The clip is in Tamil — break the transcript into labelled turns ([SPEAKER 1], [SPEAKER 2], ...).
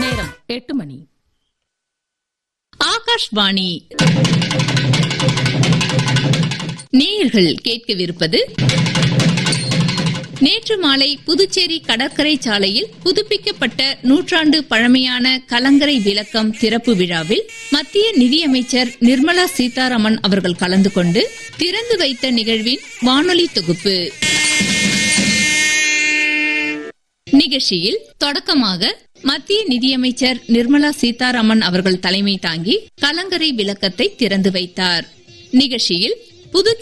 [SPEAKER 1] நேரம் எட்டு மணி
[SPEAKER 2] ஆகாஷ்வாணி நேயர்கள் கேட்கவிருப்பது நேற்று மாலை புதுச்சேரி கடற்கரை சாலையில் புதுப்பிக்கப்பட்ட நூற்றாண்டு பழமையான கலங்கரை விளக்கம் திறப்பு விழாவில் மத்திய நிதியமைச்சர் நிர்மலா சீதாராமன் அவர்கள் கலந்து கொண்டு திறந்து வைத்த நிகழ்வின் வானொலி தொகுப்பு நிகழ்ச்சியில் தொடக்கமாக மத்திய நிதியமைச்சர் நிர்மலா சீதாராமன் அவர்கள் தலைமை தாங்கி கலங்கரை விளக்கத்தை திறந்து வைத்தார் நிகழ்ச்சியில் புதுச்சேரி